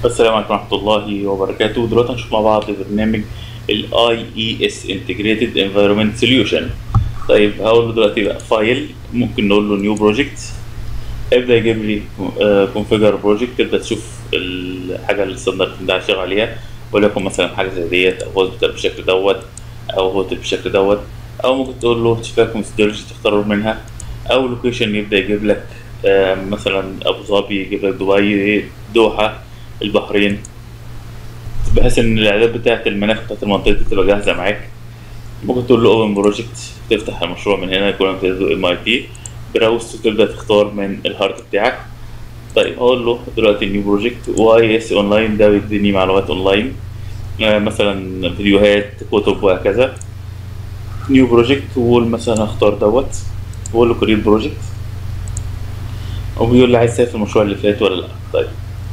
السلام عليكم ورحمة الله وبركاته دلوقتي هنشوف مع بعض برنامج ال IES Integrated Environment Solution طيب هقول له دلوقتي بقى فايل ممكن نقول له نيو بروجكت ابدا يجيب لي كونفيجر بروجكت تبدا تشوف الحاجه اللي الستاندرد ده هشتغل عليها وليكن مثلا حاجه زي ديت او هوسبيتال بالشكل دوت او هوتل بالشكل دوت او ممكن تقول له اتفاق ميثودولوجي تختار منها او لوكيشن يبدا يجيب لك آه، مثلا ابو ظبي يجيب لك دبي دوحه البحرين بحيث ان الاعداد بتاعت المناخ بتاعت المنطقه دي تبقى جاهزه معاك ممكن تقول له اوبن بروجكت تفتح المشروع من هنا يكون امتداده ام اي بي براوز وتبدا تختار من الهارد بتاعك طيب هقول له دلوقتي نيو بروجكت واي اس اونلاين ده بيديني معلومات اونلاين آه، مثلا فيديوهات كتب وهكذا نيو بروجكت وقول مثلا هختار دوت واقول له كريت بروجكت وبيقول لي عايز تسافر المشروع اللي فات ولا لا طيب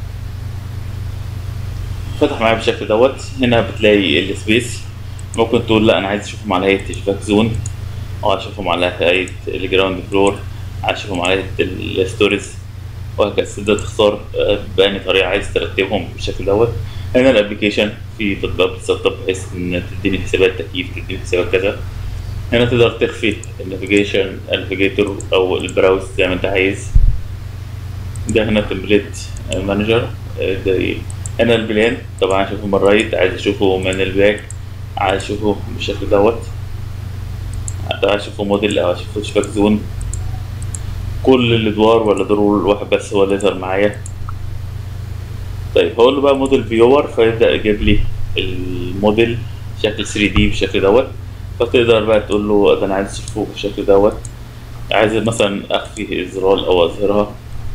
فتح معايا بالشكل دوت هنا بتلاقي السبيس ممكن تقول لا انا عايز اشوفهم على هيئه اشباك زون او عايز اشوفهم على هيئه الجراوند فلور عايز اشوفهم على هيئه الستوريز وهكذا تبدا تختار آه، بأنهي طريقه عايز ترتبهم بالشكل دوت هنا الابلكيشن في تطبيقات بتسطب بحيث ان تديني حسابات تكييف تديني حسابات كذا هنا تقدر تخفي النافيجيشن النافيجيتور او البراوز زي ما انت عايز ده هنا تمبليت مانجر ده ايه هنا البلان طبعا اشوفه من الرايت عايز اشوفه من الباك عايز اشوفه بالشكل دوت حتى عايز اشوفه موديل او اشوفه شباك زون كل الادوار ولا دور واحد بس هو اللي يظهر معايا طيب هقول له بقى موديل فيور فيبدا يجيب لي الموديل شكل 3 دي بالشكل دوت فتقدر بقى تقول له ده انا عايز اشوفه بالشكل دوت عايز مثلا اخفي الزرار او اظهرها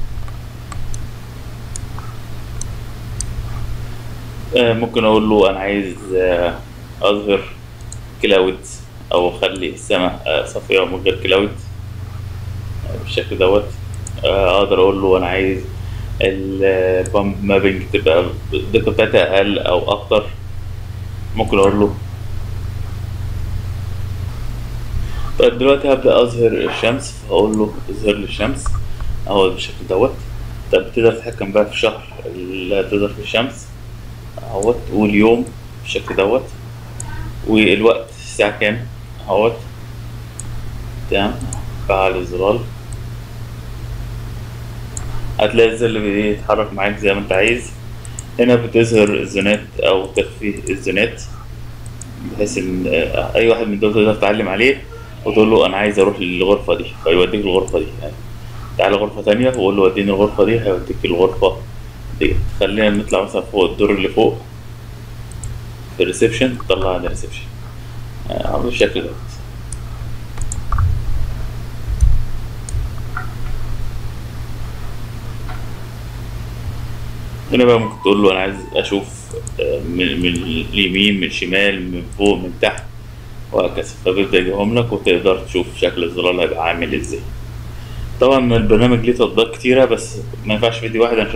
آه، ممكن اقول له انا عايز آه، اظهر كلاود او اخلي السماء آه، صافيه من غير كلاود آه، بالشكل دوت آه، اقدر اقول له انا عايز البامب مابنج تبقى الدقه بتاعتها اقل او اكتر ممكن اقول له طيب دلوقتي هبدأ أظهر الشمس فأقول له اظهر لي الشمس أهو بالشكل دوت طب تقدر تتحكم بقى في الشهر اللي هتظهر فيه الشمس اهوت واليوم بالشكل دوت والوقت الساعة كام اهوت تمام فعل الزرار هتلاقي الظل بيتحرك معاك زي ما انت عايز هنا بتظهر الزونات او تخفي الزونات بحيث ان آه، اي واحد من دول تقدر تعلم عليه وتقول له انا عايز اروح للغرفة دي فيوديك الغرفة دي يعني تعالى غرفة تانية وقول له وديني الغرفة دي هيوديك الغرفة دي خلينا نطلع مثلا فوق الدور اللي فوق في الريسبشن طلع على الريسبشن آه، بالشكل ده هنا بقى ممكن تقول له انا عايز اشوف آه، من من اليمين من الشمال من فوق من تحت وهكذا فبيبدأ يجيبهم لك وتقدر تشوف شكل الزرار هيبقى عامل ازاي طبعا البرنامج ليه تطبيقات كتيرة بس ما ينفعش فيديو واحد